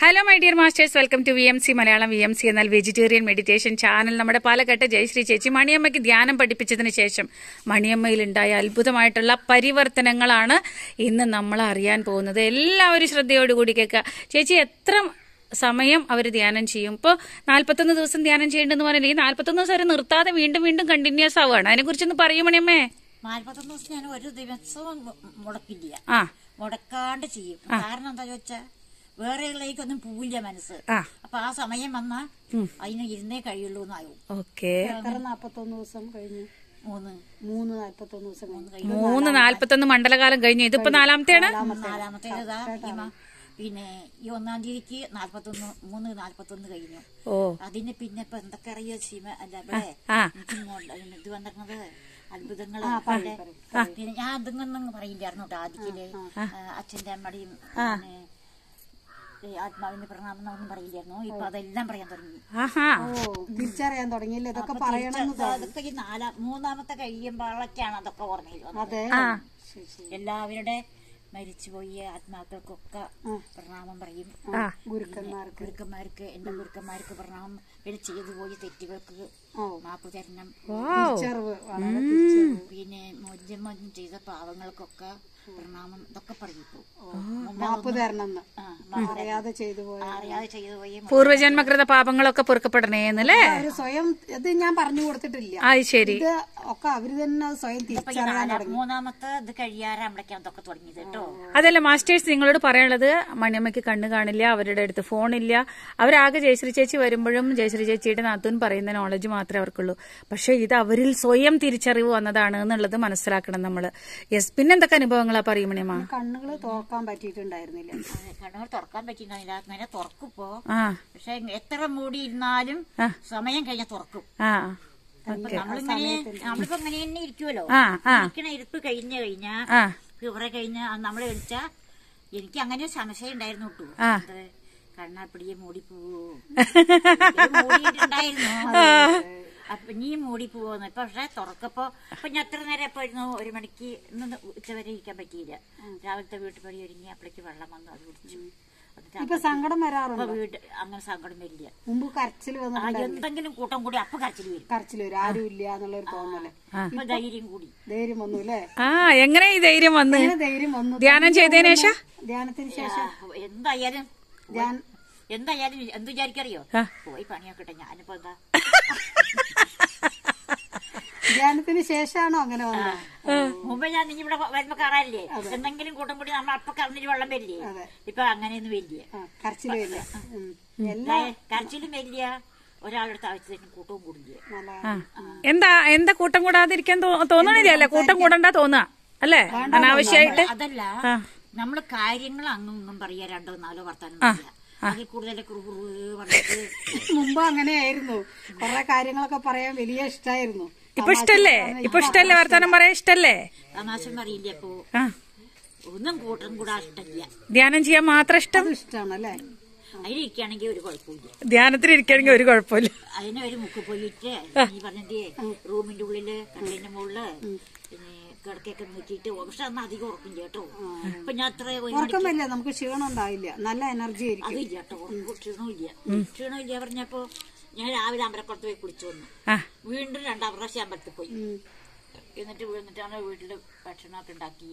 Hello my dear masters welcome to V M C Malayalam V M C എന്നാൽ vegetarian meditation channel നമ്മുടെ പാലക്കാട്ട് ജയശ്രീ ചേച്ചി മണിയമ്മയ്ക്ക് ധ്യാനം പഠിപ്പിച്ചതിന് ശേഷം മണിയമ്മയിലുണ്ടായ അത്ഭുതമായിട്ടുള്ള പരിവർത്തനങ്ങളാണ് ഇന്ന് നമ്മൾ അറിയാൻ പോകുന്നത് എല്ലാവരും ശ്രദ്ധയോടുകൂടി കേൾക്കുക ചേച്ചി എത്ര സമയം അവർ ധ്യാനം ചെയ്യും ഇപ്പോൾ നാൽപ്പത്തൊന്ന് ദിവസം ധ്യാനം ചെയ്യേണ്ടെന്ന് പറഞ്ഞാൽ ഈ നാൽപ്പത്തൊന്ന് ദിവസം അവർ നിർത്താതെ വീണ്ടും വീണ്ടും കണ്ടിന്യൂസ് ആവുകയാണ് അതിനെക്കുറിച്ചൊന്ന് പറയും മണിയമ്മേ നാൽപ്പത്തൊന്ന് ദിവസം ഞാൻ ഒരു ദിവസവും മു- മുടക്കില്ല ആ മുടക്കാണ്ട് ചെയ്യും കാരണം എന്താ ചോദിച്ചാ വേറെ ഉള്ളതിലേക്കൊന്നും പോവില്ല മനസ്സ് ആ അപ്പൊ ആ സമയം വന്നാ അതിന് ഇരുന്നേ കഴിയുള്ളൂ എന്നാവും ഓക്കെ എത്ര നാപ്പത്തൊന്ന് ദിവസം കഴിഞ്ഞു മൂന്ന് മൂന്ന് നാല്പത്തൊന്ന് ദിവസം കഴിഞ്ഞു മൂന്ന് നാൽപ്പത്തൊന്ന് മണ്ഡലകാലം കഴിഞ്ഞു ഇതിപ്പോ നാലാമത്തെയാണ് നാലാമത്തേതാ ഈ മ- പിന്നെ ഈ ഒന്നാം തീയതിക്ക് നാൽപ്പത്തൊന്ന് മൂന്ന് നാൽപ്പത്തൊന്ന് കഴിഞ്ഞു ഓ അതിന് പിന്നെ ഇപ്പൊ എന്തൊക്കെ അറിയോ സീമ അല്ല ഇവിടെ ആ എനിക്ക് ഇങ്ങോട്ട് ഇത് വന്നിരുന്നത് അത്ഭുതങ്ങള് പിന്നെ ഞാൻ അതൊന്നും പറയില്ലായിരുന്നു കേട്ടോ ആദ്യത്തില് അച്ഛന്റെ അമ്മയുടെയും പിന്നെ ഈ ആത്മാവിന്റെ പ്രണാമം എന്നൊന്നും പറയില്ലായിരുന്നു ഇപ്പൊ അതെല്ലാം പറയാൻ തുടങ്ങി ആഹാ ഓ തിരിച്ചറിയാൻ തുടങ്ങിയില്ലേ ഇതൊക്കെ അപ്പൊ പറയണം തിരിച്ച് അതൊക്കെ ഈ നാലാം മൂന്നാമത്തെ കഴിയുമ്പോഴൊക്കെയാണ് അതൊക്കെ ഓർമ്മയിൽ വന്നത് അതെ ആ എല്ലാവരുടെ മരിച്ചുപോയ ആത്മാക്കൾക്കൊക്കെ പ്രണാമം പറയും ആ ഗുരുക്കന്മാർക്ക് ഗുരുക്കന്മാർക്ക് എന്റെ ഗുരുക്കന്മാർക്ക് പ്രണാമം ഇവര് ചെയ്തു പോയ തെറ്റുകൾക്ക് ഓ മാപ്പ് തരണം തിരിച്ചറിവ് വളരെ തിരിച്ചറിവ് പിന്നെ മോചനം മോചനം ചെയ്ത പാവങ്ങൾക്കൊക്കെ പ്രണാമം ഇതൊക്കെ പറയിപ്പോ മാപ്പ് തരണം എന്ന് ആ അറിയാതെ ചെയ്തു പോയ അറിയാതെ ചെയ്തു പോയ പൂർവജന്മകൃത പാപങ്ങളൊക്കെ പൊറുക്കപ്പെടണേന്നല്ലേ അവര് സ്വയം ഇത് ഞാൻ പറഞ്ഞു കൊടുത്തിട്ടില്ല അത് ശരി ഇത് ഒക്കെ അവര് തന്നെ അത് സ്വയം ഇപ്പൊ ഈ തിരിച്ചറിയാൻ നാലാം തുടങ്ങി മൂന്നാമത്തെ ഇത് കഴിയാറാകുമ്പോഴേക്കാണ് അതൊക്കെ തുടങ്ങിയത് കേട്ടോ അതല്ല മാസ്റ്റേഴ്സ് നിങ്ങളോട് പറയാനുള്ളത് മണിയമ്മയ്ക്ക് കണ്ണ് കാണില്ല അവരുടെ അടുത്ത് ഫോണില്ല അവരാകെ ജയശ്രീ ചേച്ചി വരുമ്പോഴും ജയശ്രീ ചേച്ചിയുടെ നാത്തൂൻ പറയുന്ന നോളജ് മാത്രമേ അവർക്കുള്ളൂ പക്ഷെ ഇത് അവരിൽ സ്വയം തിരിച്ചറിവ് വന്നതാണ് എന്നുള്ളത് മനസ്സിലാക്കണം നമ്മള് യെസ് പിന്നെന്തൊക്കെ അനുഭവങ്ങളാ പറയും മണിയമ്മ കണ്ണുകള് തോക്കാൻ പറ്റിയിട്ടുണ്ടായിരുന്നില്ല അതെ, കണ്ണുകൾ തുറക്കാൻ പറ്റിയിട്ടുണ്ടായില്ല അങ്ങനെ തുറക്കുപ്പോ ആ പക്ഷെ എത്ര മൂടി ഇരുന്നാലും സമയം കഴിഞ്ഞാൽ തുറക്കും ആ അപ്പൊ നമ്മളിങ്ങനെ നമ്മളിപ്പോ ഇങ്ങനെ തന്നെ ഇരിക്കുമല്ലോ ആ ആ ഇരിക്കണ ഇരിപ്പ് കഴിഞ്ഞു കഴിഞ്ഞാ ആ കുറെ കഴിഞ്ഞ നമ്മൾ കഴിച്ചാ എനിക്ക് അങ്ങനെ ഒരു സംശയം ഉണ്ടായിരുന്നു കേട്ടോ ആ. എന്ത് കണ്ണാപ്പിടിയെ മൂടിപ്പോവോ മൂടിയിട്ടുണ്ടായിരുന്നു അപ്പൊ നീ മൂടി പോവോന്ന് ഇപ്പൊ പക്ഷെ തുറക്കപ്പോ അപ്പൊ ഞാൻ എത്ര നേരം എപ്പോ ഇരുന്നു ഒരു മണിക്ക് ഇന്ന് ഉച്ചവരെ ഇരിക്കാൻ പറ്റിയില്ല രാവിലത്തെ വീട്ടുപടി ഒരുങ്ങി അപ്പോഴേക്ക് വെള്ളം വന്നു അത് കുടിച്ചു എന്നിട്ട് ഇപ്പൊ സങ്കടം അപ്പൊ വരാറുണ്ട് വീട് അങ്ങനെ സങ്കടം വരില്ല മുമ്പ് കരച്ചിൽ ആ വന്നിട്ടുണ്ട് എന്തെങ്കിലും കൂട്ടം കൂടി അപ്പൊ കരച്ചിൽ വരും കരച്ചിൽ വരും ആരും ഇല്ല എന്നുള്ളൊരു തോന്നല് അപ്പൊ ധൈര്യം കൂടി ധൈര്യം വന്നു അല്ലേ ആ എങ്ങനെ ഈ ധൈര്യം വന്ന് അങ്ങനെ ധൈര്യം വന്നു ധ്യാനം ചെയ്തതിനു ശേഷം ധ്യാനത്തിന് ശേഷം ആ, എന്തായാലും ധ്യാൻ എന്തായാലും എന്ത് വിചാരിക്കറിയോ ആ. പോയി പണിയൊക്കെ ഞാനിപ്പോ എന്താ ധ്യാനത്തിന് ശേഷമാണോ അങ്ങനെ വന്നത് മുമ്പ് ഞാൻ നീ ഇവിടെ വരുമ്പോ കാണാറില്ലേ എന്തെങ്കിലും കൂട്ടം കൂടി നമ്മൾ അപ്പൊ കറന്നിട്ട് വെള്ളം വരില്ലേ അതെ. ഇപ്പൊ അങ്ങനെയൊന്നും വരില്ല ആ, കരച്ചില് വരില്ല ഉം. എല്ലാ കരച്ചിലും വരില്ല ഒരാളുടെ ആവശ്യത്തിന് കൂട്ടവും കൂടില്ല നല്ല ആ. എന്താ എന്താ കൂട്ടം കൂടാതിരിക്കാൻ തോ- തോന്നണില്ല അല്ലേ കൂട്ടം കൂടണ്ട തോന്നുക അല്ലേ അനാവശ്യമായിട്ട് അതല്ല ആ. നമ്മള് കാര്യങ്ങൾ അങ്ങും ഇങ്ങും പറയാ രണ്ടോ നാലോ വർത്താനം പറയാ അതിൽ കൂടുതൽ കുറുകുറു പറഞ്ഞിട്ട് മുമ്പ് അങ്ങനെയായിരുന്നു കുറെ കാര്യങ്ങളൊക്കെ പറയാൻ വലിയ ഇഷ്ടായിരുന്നു ഇപ്പൊ ഇഷ്ടല്ലേ ഇപ്പൊ ഇഷ്ടല്ലേ വർത്താനം പറയാൻ ഇഷ്ടല്ലേ തമാശം പറയില്ല അപ്പോ ആ ഒന്നും കൂട്ടം കൂടാ ഇഷ്ടമില്ല ധ്യാനം ചെയ്യാൻ മാത്രം ഇഷ്ടം ഇഷ്ടമാണ് അല്ലേ അതിലിരിക്കുകയാണെങ്കിൽ ഒരു കുഴപ്പമില്ല ധ്യാനത്തിന് ഇരിക്കണമെങ്കിൽ ഒരു കുഴപ്പമില്ല അതിനെ ഒരു മുക്ക് പോയിട്ട് നീ പറഞ്ഞിട്ട് റൂമിന്റെ ഉള്ളില് കട്ടിലിന്റെ മുകളില് പിന്നെ കിടക്കൊക്കെ നോക്കിയിട്ട് പക്ഷെ അന്ന് അധികം ഉറക്കില്ല കേട്ടോ അപ്പൊ ഞാൻ അത്ര ഒരു മണിക്ക് ഉറക്കം വരില്ല നമുക്ക് ക്ഷീണം ഉണ്ടാവില്ല നല്ല എനർജി ആയിരിക്കും അതില്ല കേട്ടോ ഉറക്കം ക്ഷീണമില്ല ക്ഷീണമില്ല പറഞ്ഞപ്പോ ഞാൻ രാവിലെ അമ്പലപ്പുറത്ത് പോയി കുളിച്ചു വന്നു ആ വീണ്ടും രണ്ടാം പ്രാവശ്യം അമ്പലത്തിൽ പോയി ഉം. എന്നിട്ട് വീണിട്ടാണ് വീട്ടില് ഭക്ഷണമൊക്കെ ഉണ്ടാക്കി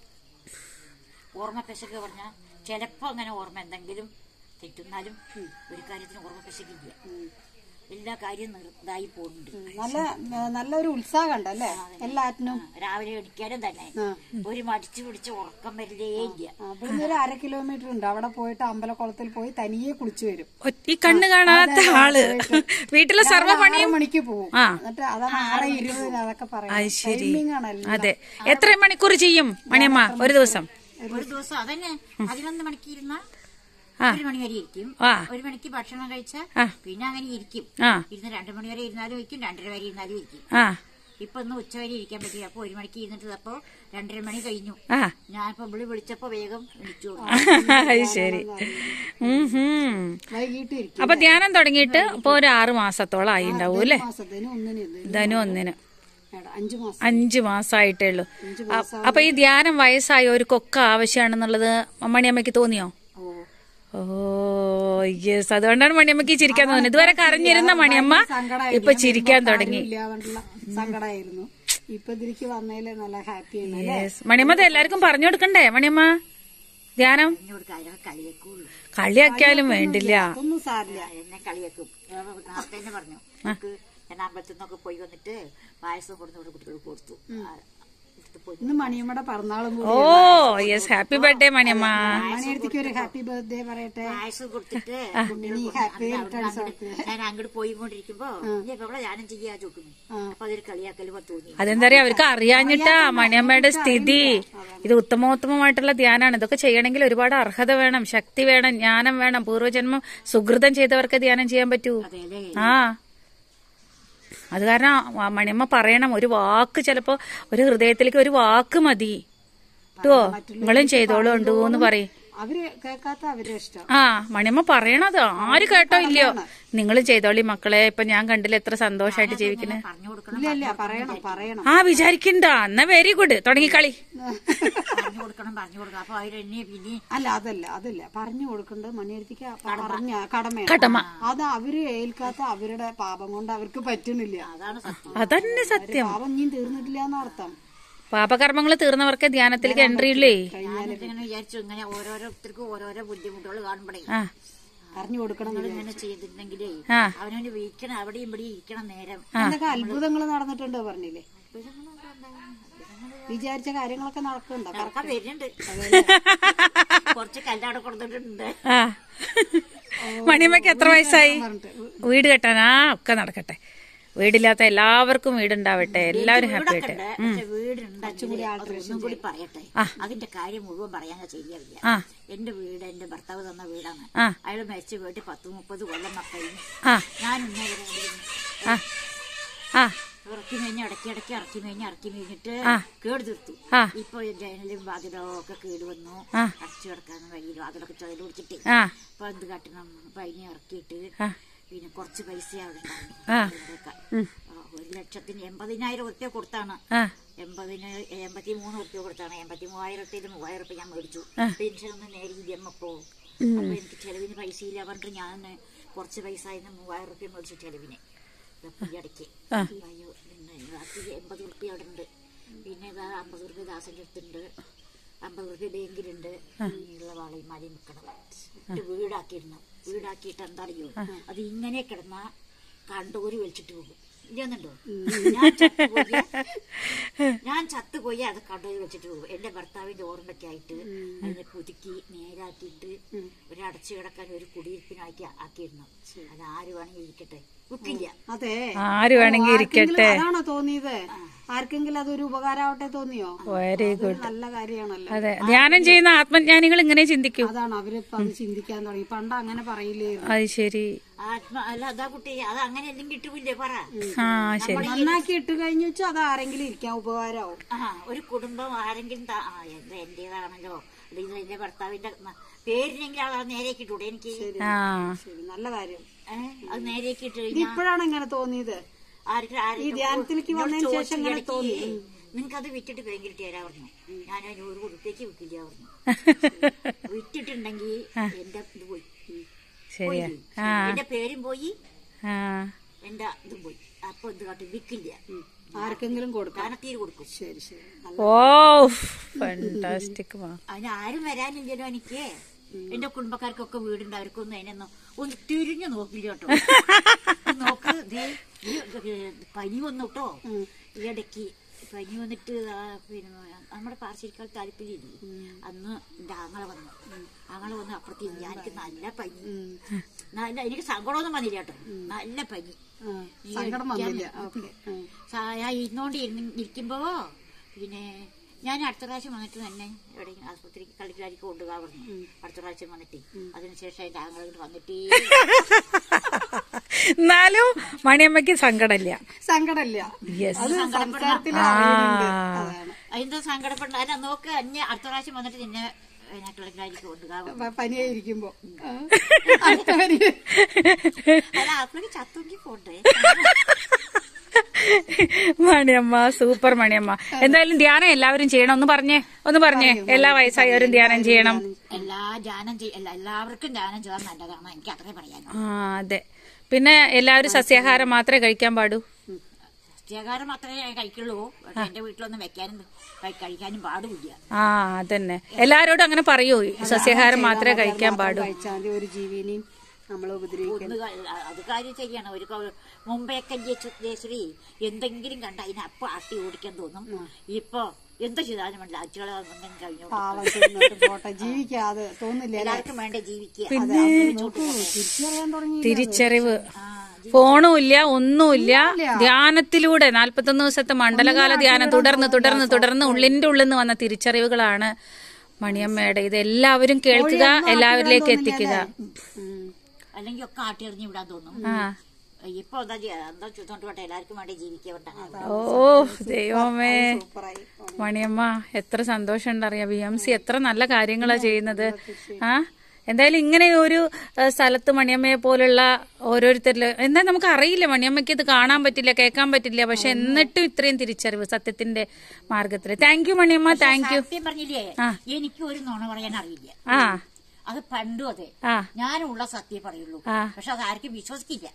ഓർമ്മ പെശക്ക് പറഞ്ഞാൽ ചിലപ്പോ അങ്ങനെ ഓർമ്മ എന്തെങ്കിലും തെറ്റുന്നാലും ഒരു കാര്യത്തിന് ഓർമ്മ പെശക്കില്ല എല്ലാ കാര്യവും നിർ- ഇതായി പോകുന്നുണ്ട് നല്ല നല്ലൊരു ഉത്സാഹം ഉണ്ട് അല്ലേ എല്ലാറ്റിനും രാവിലെ എണിക്കാനും തന്നെ ആ. ഒരു മടിച്ചു പിടിച്ച് ഉറക്കം വരില്ലേ ഇല്ല ആ, ഇവിടുന്ന് ഒരു അര കിലോമീറ്റർ ഉണ്ട് അവിടെ പോയിട്ട് അമ്പലക്കുളത്തിൽ പോയി തനിയെ കുളിച്ചു വരും ഒ- ഈ കണ്ണ് കാണാത്ത ആള് വീട്ടിലെ സർവ്വ ആറ് പണിയും മണിക്ക് പോകും ആ. എന്നിട്ട് അതാണ് ആറ് ഇരുപതിന് അതൊക്കെ അത് പറയാം ശരി ടൈമിംഗ് ആണ് എല്ലാം. അതെ എത്ര മണിക്കൂർ ചെയ്യും മണിയമ്മ ഒരു ദിവസം ഒരു ദിവസം അതന്നെ പതിനൊന്ന് മണിക്ക് ഇരുന്ന ആ. ഒരു മണി വരെ ഇരിക്കും ആ. ഒരു മണിക്ക് ഭക്ഷണം കഴിച്ച ആ. പിന്നെ അങ്ങനെ ഇരിക്കും ആ ഇരുന്ന് രണ്ടു മണി വരെ ഇരുന്നാലും ഇരിക്കും രണ്ടര വരെ ഇരുന്നാലും ഇരിക്കും ആ ഇപ്പൊ ഒന്ന് ഉച്ച വരെ ഇരിക്കാൻ പറ്റി അപ്പൊ ഒരു മണിക്ക് ഇരുന്നിട്ട് അപ്പൊ രണ്ടര മണി കഴിഞ്ഞു ആ ഞാനിപ്പോ വിളി വിളിച്ചപ്പോ വേഗം വിളിച്ചു അത് ശരി ഉം ഹും. വൈകിട്ട് ഇരിക്കും അപ്പൊ ധ്യാനം തുടങ്ങിയിട്ട് ഇപ്പൊ ഒരു ആറ് മാസത്തോളം ആയി ഉണ്ടാവും അല്ലേ മാസത്തിന് ഒന്നിന് ഇത് ധനു ഒന്നിന് എടാ, അഞ്ചു മാസം അഞ്ചു മാസമായിട്ടേ ഉള്ളൂ അ- അപ്പൊ ഈ ധ്യാനം വയസ്സായവർക്കൊക്കെ ആവശ്യമാണെന്നുള്ളത് മണിയമ്മയ്ക്ക് തോന്നിയോ ഓ ഓ യെസ് അതുകൊണ്ടാണ് മണിയമ്മക്ക് ഈ ചിരിക്കാൻ തോന്നുന്നത് ഇതുവരെ കരഞ്ഞിരുന്ന മണിയമ്മ ഇപ്പൊ ചിരിക്കാൻ തുടങ്ങി ഇല്ലാതുകൊണ്ടുള്ള സങ്കടമായിരുന്നു ഇപ്പൊ ഇതിലേക്ക് വന്നതില് നല്ല ഹാപ്പി ആണ് യെസ് മണിയമ്മ ഇത് എല്ലാവർക്കും പറഞ്ഞു കൊടുക്കണ്ടേ മണിയമ്മ ധ്യാനം എന്നോട് കാര്യം കളിയേക്കുള്ളൂ കളിയാക്കിയാലും വേണ്ടില്ല ഒന്നും സാരില്ല എന്നെ കളിയാക്കും ഞാൻ നേരത്തെ തന്നെ പറഞ്ഞു നമുക്ക് ഞാൻ അമ്പലത്തിൽ നിന്നൊക്കെ പോയി വന്നിട്ട് പായസം കൊടുത്ത് കുട്ടികൾക്ക് കൊടുത്തു ആ, എടുത്ത് പോയി ഇന്ന് മണിയമ്മയുടെ പിറന്നാളും കൂടി oh yes happy birthday Maniyamma മണിയടുത്തേക്ക് ഒരു ഹാപ്പി ബർത്ത്ഡേ പറയട്ടെ പായസം കൊടുത്തിട്ട് ഇനി ഹാപ്പി റിട്ടേൺസ് ഓഫ് ഞാൻ അങ്ങോട്ട് പോയിക്കൊണ്ടിരിക്കുമ്പോ ഇനി ഇവിടെ ഞാനും ചെയ്യാ ചോക്കുന്നു അപ്പൊ അതൊരു കളിയാക്കല് തോന്നി അതെന്താ പറയാ അവർക്ക് അറിയാഞ്ഞിട്ടാ മണിയമ്മയുടെ സ്ഥിതി ഇത് ഉത്തമോത്തമമായിട്ടുള്ള ധ്യാനാണ് ഇതൊക്കെ ചെയ്യണമെങ്കിൽ ഒരുപാട് അർഹത വേണം ശക്തി വേണം ജ്ഞാനം വേണം പൂർവ്വജന്മം സുഹൃതം ചെയ്തവർക്ക് ധ്യാനം ചെയ്യാൻ പറ്റൂ അതെല്ലേ ആ അത് കാരണം ആ മണിയമ്മ പറയണം ഒരു വാക്ക് ചിലപ്പോ ഒരു ഹൃദയത്തിലേക്ക് ഒരു വാക്ക് മതി കേട്ടോ നിങ്ങളും ചെയ്തോളൂ ഉണ്ടോ എന്ന് പറയും അവര് കേൾക്കാത്ത അവരെ ഇഷ്ടം ആ മണിയമ്മ പറയണത് ആര് കേട്ടോ ഇല്ലയോ നിങ്ങൾ ചെയ്തോളി മക്കളെ ഇപ്പൊ ഞാൻ കണ്ടില്ല എത്ര സന്തോഷമായിട്ട് ജീവിക്കണേ പറഞ്ഞു കൊടുക്കണം ഇല്ല ഇല്ല പറയണം പറയണം ആ വിചാരിക്കണ്ട എന്നാ വെരി ഗുഡ് തുടങ്ങിക്കളി പറഞ്ഞു കൊടുക്കണം പറഞ്ഞു കൊടുക്കണം അപ്പൊ അവരെന്നെ പിന്നെ അല്ല അതല്ല അതല്ല പറഞ്ഞു കൊടുക്കേണ്ടത് മണിയടുത്തേക്ക് പറഞ്ഞ കടമ അത് അവര് ഏൽക്കാത്ത അവരുടെ പാപം കൊണ്ട് അവർക്ക് പറ്റുന്നില്ല അതാണ് സത്യം അതന്നെ സത്യം പാപം ഇനിയും തീർന്നിട്ടില്ല എന്നർത്ഥം പാപകർമ്മങ്ങൾ തീർന്നവർക്ക് ധ്യാനത്തിലേക്ക് എൻട്രി ഇല്ലേ ഞാനിങ്ങനെ വിചാരിച്ചു ഇങ്ങനെ ഓരോരോരുത്തർക്കും ഓരോരോ ബുദ്ധിമുട്ടുകൾ കാണുമ്പോഴേ ആ പറഞ്ഞു കൊടുക്കണം എന്ന് ഇങ്ങനെ ചെയ്തിട്ടുണ്ടെങ്കിലേ ആ. അവനവന് വീക്കണം അവിടെയും ഇവിടെ ഇരിക്കണം നേരം എന്തൊക്കെ അത്ഭുതങ്ങൾ നടന്നിട്ടുണ്ട് പറഞ്ഞില്ലേ വിചാരിച്ച കാര്യങ്ങളൊക്കെ നടക്കുന്നുണ്ടോ നടക്കാൻ വരുന്നുണ്ട് കുറച്ച് കല്ലവിടെ കൊടുത്തിട്ടുണ്ട് ആ മണിയമ്മക്ക് എത്ര വയസ്സായി വീട് കെട്ടാനാ ഒക്കെ നടക്കട്ടെ വീടില്ലാത്ത എല്ലാവർക്കും വീടുണ്ടാവട്ടെ എല്ലാവരും ഹാപ്പി ആയിട്ട് ഉണ്ട് പക്ഷെ വീടുണ്ടെങ്കിൽ ഒന്നും കൂടി പറയട്ടെ അതിന്റെ കാര്യം മുഴുവൻ പറയാനാ ശരിയാവില്ല ആ എന്റെ വീട് എന്റെ ഭർത്താവ് തന്ന വീടാണ് ആ. അയാൾ മരിച്ചു പോയിട്ട് പത്ത് മുപ്പത് കൊല്ലം കഴിഞ്ഞു ആ ഞാൻ ഇന്നേ വരെ അവിടെ ആ ആ ഇറക്കി മേഞ്ഞ് ഇടയ്ക്ക് ഇടയ്ക്ക് ഇറക്കി മേഞ്ഞ് ഇറക്കി മേഞ്ഞിട്ട് കേട് തീർത്തു ആ. ഇപ്പൊ ജനലും വാതിലോ ഒക്കെ കേട് വന്നു ആ. അടച്ചു കിടക്കാന്ന് വഴിയിൽ വാതിലൊക്കെ ചുവല് പിടിച്ചിട്ട് ആ അപ്പൊ എന്ത് കാട്ടണം അപ്പൊ അതിനെ ഇറക്കിയിട്ട് ആ. പിന്നെ കുറച്ച് പൈസ അവിടെ ഉണ്ടായിരുന്നു ആ. അതിന്റെയൊക്കെ. ആ, ഒരു ലക്ഷത്തിന് എൺപതിനായിരം ഉറുപ്പ്യ കൊടുത്താണ് ആ എൺപതിന് എൺപത്തി മൂന്ന് ഉറുപ്പ്യ കൊടുത്താണ് എൺപത്തി മൂവായിരം ഉറുപ്പ്യ മൂവായിരം ഉറുപ്പ്യ ഞാൻ മേടിച്ചു പെൻഷൻ ഒന്നും നേരില്ല അമ്മപ്പോ അപ്പൊ എനിക്ക് ചെലവിന് പൈസ ഇല്ല പറഞ്ഞിട്ട് ഞാൻ കുറച്ച് പൈസ ആയിരുന്നു മൂവായിരം ഉറുപ്പ്യ മേടിച്ചു ചെലവിന് ഇപ്പൊ ഈ ഇടയ്ക്ക് അയ്യോ പിന്നെ ബാക്കി എൺപത് ഉറുപ്പ്യ അവിടെ ഉണ്ട് പിന്നെ ഇതാ അമ്പത് ഉറുപ്പ്യ ദാസന്റെ അടുത്തുണ്ട് അമ്പത് ഉറുപ്പ്യ ബാങ്കിലുണ്ട് ഇനിയുള്ള വളയും മലയും നിൽക്കണം എന്നിട്ട് വീടാക്കിയിരുന്നു വീടാക്കിയിട്ട് എന്താ അറിയോ അത് ഇങ്ങനെ കിടന്ന കണ്ടൂരി വലിച്ചിട്ട് പോകും ഇല്ലെന്നുണ്ടോ ഞാൻ ചത്തുപോയി ഞാൻ ചത്തുപോയി അത് കണ്ടൂരി വെച്ചിട്ട് പോകും എന്റെ ഭർത്താവിന്റെ ഓർമ്മയ്ക്ക് ആയിട്ട് അതിനെ പുതുക്കി നേരാക്കിയിട്ട് ഒരു അടച്ചു കിടക്കാൻ ഒരു കുടിയിരിപ്പിനാക്കി ആക്കിയിരുന്നു അത് ആര് വേണമെങ്കിൽ ഇരിക്കട്ടെ വിക്കില്ല അതെ ആര് വേണമെങ്കിൽ ഇരിക്കട്ടെ അതാണോ തോന്നിയത് ആർക്കെങ്കിലും അതൊരു ഉപകാരമാവട്ടെ തോന്നിയോ വെരി ഗുഡ് നല്ല കാര്യമാണല്ലോ അതെ ധ്യാനം ചെയ്യുന്ന ആത്മജ്ഞാനികൾ ഇങ്ങനെ ചിന്തിക്കൂ അതാണ് അവരിപ്പോ അത് ചിന്തിക്കാൻ തുടങ്ങി പണ്ട് അങ്ങനെ പറയില്ലായിരുന്നു അത് ശരി ആത്മ അല്ല അതാ കുട്ടി അത് അങ്ങനെ എന്തെങ്കിലും കിട്ടുമില്ലേ പറ ആ ശരി നന്നാക്കി ഇട്ട് കഴിഞ്ഞു വെച്ചാൽ അത് ആരെങ്കിലും ഇരിക്കാൻ ഉപകാരമാവും ആ ഒരു കുടുംബം ആരെങ്കിലും താ- ആ എന്താ എന്റേതാണല്ലോ അല്ലെങ്കിൽ എന്റെ ഭർത്താവിന്റെ ന- പേരിനെങ്കിലും ആളെ നേരേക്ക് ഇട്ടൂടെ എനിക്ക് ആ ശരി നല്ല കാര്യം ഏ, അത് നേരേക്ക് ഇട്ട് ഇത് കഴിഞ്ഞാൽ ഇപ്പോഴാണ് ഇങ്ങനെ തോന്നിയത് ആർക്ക് ഈ ധ്യാനത്തിലേക്ക് വന്നതിന് ശേഷം ഇങ്ങനെ തോന്നി നിങ്ങൾക്ക് അത് വിറ്റിട്ട് ബാങ്കിൽ തരാ പറഞ്ഞു ഞാൻ ആ നൂറ് കൊടുത്തേക്ക് വിൽക്കില്ല പറഞ്ഞു വിറ്റിട്ടുണ്ടെങ്കിൽ എന്റെ ഇത് പോയി ശരിയാ ആ എന്റെ പേരും പോയി ആ എന്റെ ഇതും പോയി അപ്പൊ എന്ത് കാട്ടും വിൽക്കില്ല ആർക്കെങ്കിലും കൊടുക്കാം കാനത്തീര് കൊടുക്കും ശരി ശരി നല്ല ഓ ഫണ്ടാസ്റ്റിക് മാ അതിന് ആരും വരാനില്ലല്ലോ എനിക്ക് എന്റെ കുടുംബക്കാർക്കൊക്കെ വീടുണ്ട് അവർക്കൊന്നും അതിനൊന്നും ഒന്ന് തിരിഞ്ഞു നോക്കില്ല കേട്ടോ നോക്ക് ദേ, ഈ, ഏ, പനി വന്നു കേട്ടോ ഈ ഇടയ്ക്ക് പനി വന്നിട്ട് ആ, പിന്നെ നമ്മുടെ പാർശ്വരിക്കാൾ താല്പര്യമില്ലേ അന്ന് എന്റെ ആങ്ങളെ വന്നു ആങ്ങളെ വന്ന് അപ്പുറത്ത് ഇരുന്ന് എനിക്ക് നല്ല പനി നല്ല എനിക്ക് സങ്കടമൊന്നും വന്നില്ല കേട്ടോ നല്ല പനി ആ, സങ്കടം വന്നില്ല ഓക്കെ ഞാൻ ഇരുന്നോണ്ട് ഇരുന്ന് ഇരിക്കുമ്പോ പിന്നെ ഞാൻ അടുത്ത പ്രാവശ്യം വന്നിട്ട് തന്നെ എവിടെയെങ്കിലും ആസ്പത്രിക്ക് കളിക്കാരിക്ക് കൊണ്ടുപോകാൻ പറഞ്ഞു അടുത്ത പ്രാവശ്യം വന്നിട്ട് അതിനുശേഷം അതിന്റെ ആങ്ങളോട് വന്നിട്ട് എന്നാലും മണിയമ്മയ്ക്ക് സങ്കടമില്ല സങ്കടമില്ല യെസ് അത് സംസാരത്തിൽ ആ അതാണ് അതിന്റെ സങ്കടപ്പെട അല്ല നോക്ക് അന്നെ അടുത്ത പ്രാവശ്യം വന്നിട്ട് നിന്നെ പിന്നെ കളിക്കാരിക്ക് കൊണ്ടുപോകാൻ പറഞ്ഞു. പ- പനിയായിരിക്കുമ്പോ ആ. അടുത്ത പനി അല്ല ആൾക്കാർക്ക് ചത്തുങ്കി പോണ്ടേ മണിയമ്മ സൂപ്പർ മണിയമ്മ എന്തായാലും ധ്യാനം എല്ലാവരും ചെയ്യണം ഒന്ന് പറഞ്ഞേ ഒന്ന് പറഞ്ഞേ എല്ലാ വയസ്സായവരും ധ്യാനം ചെയ്യണം എല്ലാ ധ്യാനം ചെയ്യ എല്ലാ- എല്ലാവർക്കും ധ്യാനം ചെയ്യാൻ നല്ലതാണ് എനിക്ക് അത്രേ പറയാനോ ആ അതെ പിന്നെ എല്ലാവരും സസ്യാഹാരം മാത്രമേ കഴിക്കാൻ പാടൂ സസ്യാഹാരം മാത്രമേ ഞാൻ കഴിക്കുള്ളൂ പക്ഷെ എന്റെ വീട്ടിലൊന്നും വെക്കാനും കഴി- കഴിക്കാനും പാടുമില്ല ആ അതന്നെ എല്ലാരോടും അങ്ങനെ പറയൂ സസ്യാഹാരം മാത്രമേ കഴിക്കാൻ പാടൂ കഴിച്ചാൽ മതി ഒരു ജീവിനെയും നമ്മൾ ഉപദ്രവിക്കാൻ ഒന്ന് ക- അത് കാര്യം ശരിയാണ് ഒരു ക- മുമ്പേക്കെ ജയശ്രീ എന്തെങ്കിലും കണ്ട അതിനെ അപ്പൊ ആട്ടി ഓടിക്കാൻ തോന്നും ഇപ്പൊ എന്ത് ചെയ്താലും വേണ്ട അച്ചുകളെ എന്തെങ്കിലും കഴിഞ്ഞു പാവം തിന്നിട്ട് പോട്ടെ ജീവിക്കാതെ തോന്നില്ല അല്ലേ? എല്ലാവർക്കും വേണ്ട ജീവിക്കുക നോക്കൂ തിരിച്ചറിയാൻ തുടങ്ങി തിരിച്ചറിവ് ഫോണും ഇല്ല ഒന്നുമില്ല ധ്യാനത്തിലൂടെ നാൽപ്പത്തൊന്ന് ദിവസത്തെ മണ്ഡലകാല ധ്യാനം തുടർന്ന് തുടർന്ന് തുടർന്ന് ഉള്ളിന്റെ ഉള്ളിൽ നിന്ന് വന്ന തിരിച്ചറിവുകളാണ് മണിയമ്മയുടെ ഇത് എല്ലാവരും കേൾക്കുക എല്ലാവരിലേക്ക് എത്തിക്കുക ഉം. അല്ലെങ്കിൽ ഒക്കെ ആട്ടി എറിഞ്ഞ് വിടാൻ തോന്നും ആ ഇപ്പൊ എന്താ ചെയ്യാ എന്താ ചെയ്തോണ്ട് പോട്ടെ എല്ലാവർക്കും വേണ്ടി ജീവിക്കുക ഓ ദൈവമേ സൂപ്പറായി മണിയമ്മ എത്ര സന്തോഷം ഉണ്ടറിയാം ബി എം സി എത്ര നല്ല കാര്യങ്ങളാ ചെയ്യുന്നത് ആ എന്തായാലും ഇങ്ങനെ ഒരു ഏഹ്, സ്ഥലത്ത് മണിയമ്മയെ പോലുള്ള ഓരോരുത്തരില് എന്താ നമുക്ക് അറിയില്ല മണിയമ്മയ്ക്ക് ഇത് കാണാൻ പറ്റില്ല കേൾക്കാൻ പറ്റില്ല പക്ഷെ എന്നിട്ടും ഇത്രയും തിരിച്ചറിവ് സത്യത്തിന്റെ മാർഗത്തില് thank you Maniyamma thank you സത്യം പറഞ്ഞില്ലേ എനിക്ക് ഒരു നുണ പറയാൻ അറിയില്ല ആ അത് പണ്ടും അതെ ആ ഞാനുള്ള സത്യം പറയുള്ളൂ ആ. പക്ഷെ അത് ആർക്കും വിശ്വസിക്കില്ല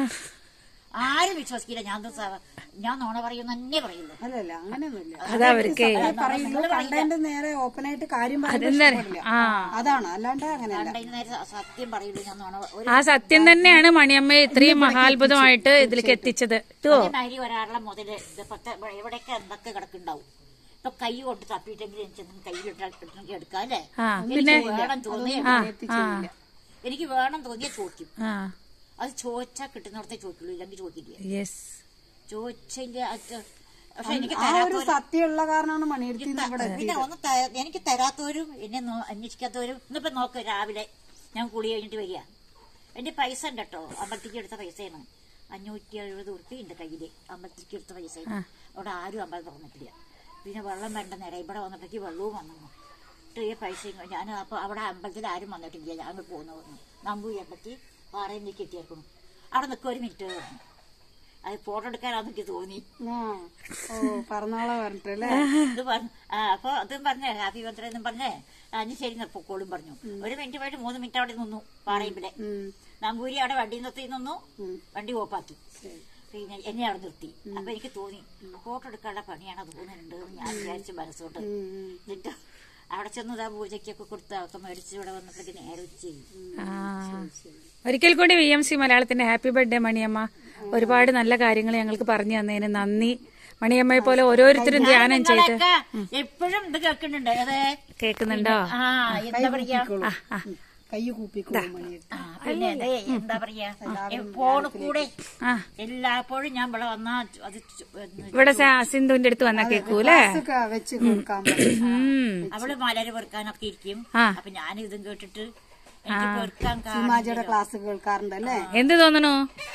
ആരും വിശ്വസിക്കില്ല ഞാൻ ഇത് സ- ഞാൻ നോണ പറയുന്ന തന്നെ പറയുള്ളൂ അല്ലല്ല അങ്ങനെയൊന്നുമില്ല അതവർക്ക് പറയുള്ളൂ കണ്ടതിന്റെ നേരെ ഓപ്പണായിട്ട് കാര്യം പറയുന്നത് അതെന്താ ഇഷ്ടപ്പെടില്ല. ആ അതാണ് അല്ലാണ്ട് അങ്ങനെയല്ല കണ്ടതിന് നേരെ സ- സത്യം പറയുള്ളൂ ഞാൻ നോണ ഒരു ആ സത്യം തന്നെയാണ് മണിയമ്മയെ ഇത്രയും മഹാത്ഭുതമായിട്ട് ഇതിലേക്ക് എത്തിച്ചത് കേട്ടോ അതേമാതിരി ഒരാളുടെ മുതല് ഇതപ്പത്തെ എവിടെയൊക്കെ എന്തൊക്കെ കിടക്കുണ്ടാവും ഇപ്പൊ കൈ കൊണ്ട് തപ്പിയിട്ടെങ്കിൽ എനിക്ക് കയ്യിലിട്ടെങ്കിൽ എടുക്കാം അല്ലേ ആ എനിക്ക് വേണം തോന്നിയ ആ എനിക്ക് വേണം തോന്നിയ ചോദിക്കും ആ അത് ചോദിച്ചാൽ കിട്ടുന്നിടത്തെ ചോദിക്കുള്ളൂ ഇല്ലെങ്കിൽ ചോദിക്കില്ല യെസ് ചോദിച്ചില്ല അത് പക്ഷെ എനിക്ക് ആ ഒരു സത്യമുള്ള കാരണമാണ് മണിയെടുത്തി ഇവിടെ പിന്നെ ഒന്ന് ത- എനിക്ക് തരാത്തവരും എന്നെ നോ- അന്വേഷിക്കാത്തവരും ഇന്നിപ്പോ നോക്ക് രാവിലെ ഞാൻ കുളി കഴിഞ്ഞിട്ട് വരിക എന്റെ പൈസ ഉണ്ട് കേട്ടോ അമ്പലത്തിക്ക് എടുത്ത പൈസയാണ് അഞ്ഞൂറ്റി എഴുപത് ഉറുപ്പി ഉണ്ട് കയ്യില് അമ്പലത്തിക്ക് എടുത്ത പൈസയാണ് അവിടെ ആരും അമ്പലം തുറന്നിട്ടില്ല പിന്നെ വെള്ളം വേണ്ട നേരം ഇവിടെ വന്നപ്പോഴേക്ക് വെള്ളവും വന്നു എന്നിട്ട് ഈ പൈസയും കൊണ്ട് ഞാൻ അപ്പൊ അവിടെ അമ്പലത്തിൽ ആരും വന്നിട്ടില്ല ഞാൻ പോകുന്നു പറഞ്ഞു നമ്പൂരി അമ്പലത്തിൽ പാറയിൽ നീ കെട്ടിയേക്കുന്നു അവിടെ നിൽക്കുക ഒരു മിനിറ്റ് പറഞ്ഞു അത് ഫോട്ടോ എടുക്കാനാന്ന് എനിക്ക് തോന്നി ആ ഓ പറഞ്ഞോളെ പറഞ്ഞിട്ടല്ലേ ഇത് പറഞ്ഞു ആ അപ്പൊ അതും പറഞ്ഞേ ഹാപ്പി ബർത്ത്ഡേ എന്നും പറഞ്ഞേ അഞ്ഞു ശരി പൊക്കോളും പറഞ്ഞു ഒരു മിനിറ്റ് പോയിട്ട് മൂന്ന് മിനിറ്റ് അവിടെ നിന്നു പാറയിലെ ഉം. നമ്പൂരി അവിടെ വണ്ടി നിർത്തി നിന്നു വണ്ടി ഓപ്പാക്കി പിന്നെ എന്നെ അവിടെ നിർത്തി അപ്പൊ എനിക്ക് തോന്നി ഫോട്ടോ എടുക്കാനുള്ള പണിയാണ് തോന്നുന്നുണ്ട് എന്ന് ഞാൻ വിചാരിച്ചു മനസ്സോട്ട് ഉം, ഉം. എന്നിട്ട് അവിടെ ചെന്ന് ആ പൂജയ്ക്കൊക്കെ കൊടുത്ത് അതൊക്കെ മേടിച്ച് ഇവിടെ വന്നപ്പോഴേക്ക് നേരെ ഉച്ച ആ ഒരിക്കൽ കൂടി വി എം സി മലയാളത്തിന്റെ ഹാപ്പി ബർത്ത്ഡേ മണിയമ്മ ഒരുപാട് നല്ല കാര്യങ്ങൾ ഞങ്ങൾക്ക് പറഞ്ഞു തന്നതിന് നന്ദി മണിയമ്മയെ പോലെ ഓരോരുത്തരും ധ്യാനം ചെയ്ത് എപ്പോഴും ഇത് കേൾക്കുന്നുണ്ട് അതെ കേൾക്കുന്നുണ്ടോ ആ എന്താ പറയാ ആ കൈ കൂപ്പിക്കോളും മണിയെടുത്ത് ആ, പിന്നെ അതെ എന്താ പറയാ ഫോണ് കൂടെ ആ എല്ലാപ്പോഴും ഞാൻ ഇവിടെ വന്നാ അത് ചു- എന്ന് ഇവിടെ സ- സിന്ധുവിന്റെ അടുത്ത് വന്നാ കേൾക്കൂലേ ഒക്കെ വെച്ച് കൊടുക്കാൻ പറ്റും ഉം അവള് മലര് പെറുക്കാനൊക്കെ ഇരിക്കും ആ. അപ്പൊ ഞാൻ ഇതും കേട്ടിട്ട് എനിക്ക് പെറുക്കാൻ സീമാജിയുടെ ക്ലാസ് കേൾക്കാറുണ്ട് അല്ലേ എന്ത് തോന്നണു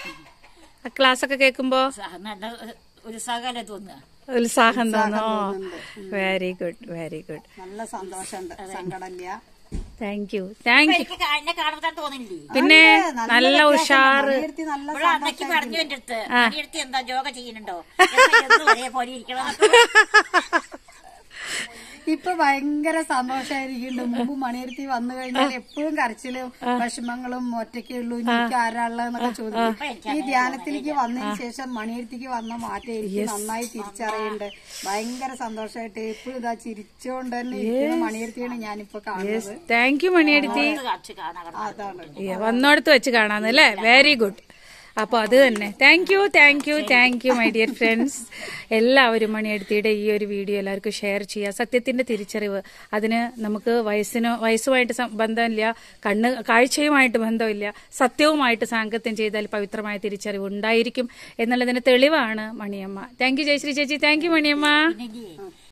ആ ക്ലാസ് ഒക്കെ കേൾക്കുമ്പോ കാ- നല്ല ഒരു സകല തോന്നുക ഉത്സാഹം തോന്നോ വെരി ഗുഡ് വെരി ഗുഡ് നല്ല സന്തോഷമുണ്ട് സങ്കടമില്ല താങ്ക് യു താങ്ക് യു എനിക്ക് കാ- എന്നെ കാണുമ്പോൾ തോന്നില്ലേ പിന്നെ നല്ല ഉഷാറ് മണിയെടുത്തി നല്ല ഇവിടെ അന്നയ്ക്ക് പറഞ്ഞു എന്റെ അടുത്ത് അടുത്ത് എന്താ യോഗ ചെയ്യുന്നുണ്ടോ എന്താ എന്നും ഒരേപോലെ ഇരിക്കണം എന്നൊക്കെ. ഇപ്പൊ ഭയങ്കര സന്തോഷമായിരിക്കുന്നുണ്ട് മുമ്പ് മണിയെടുത്തി വന്നു കഴിഞ്ഞാൽ എപ്പോഴും കരച്ചിലും വിഷമങ്ങളും ഒറ്റയ്ക്കേ ഉള്ളൂ എനിക്ക് ആരാളെന്നൊക്കെ ചോദിക്കും ഈ ധ്യാനത്തിലേക്ക് വന്നതിന് ശേഷം മണിയെടുത്തിക്ക് വന്ന മാറ്റം എനിക്ക് നന്നായി തിരിച്ചറിയുന്നുണ്ട് ഭയങ്കര സന്തോഷമായിട്ട് എപ്പോഴും ഇതാ ചിരിച്ചുകൊണ്ട് തന്നെ ഇരിക്കുന്ന മണിയെടുത്തിയാണ് ഞാനിപ്പോ കാണുന്നത് താങ്ക് യു മണിയെടുത്തി ഇത് കാണിച്ച് കാണാൻ അതാണ് Yeah, വന്നോടത്ത് വെച്ച് കാണാന്ന് അല്ലേ വെരി ഗുഡ് അപ്പൊ അത് തന്നെ thank you thank you thank you my dear friends എല്ലാവരും മണിയെടുത്തിയുടെ ഈ ഒരു വീഡിയോ എല്ലാവർക്കും ഷെയർ ചെയ്യുക സത്യത്തിന്റെ തിരിച്ചറിവ് അതിന് നമുക്ക് വയസ്സിനോ വയസ്സുമായിട്ട് സം- ബന്ധമില്ല കണ്ണ് കാഴ്ചയുമായിട്ട് ബന്ധമില്ല സത്യവുമായിട്ട് സാങ്കത്യം ചെയ്താൽ പവിത്രമായ തിരിച്ചറിവ് ഉണ്ടായിരിക്കും എന്നുള്ളതിന് തെളിവാണ് മണിയമ്മ താങ്ക് യു ജയശ്രീ ചേച്ചി താങ്ക് യു മണിയമ്മ പിന്നെ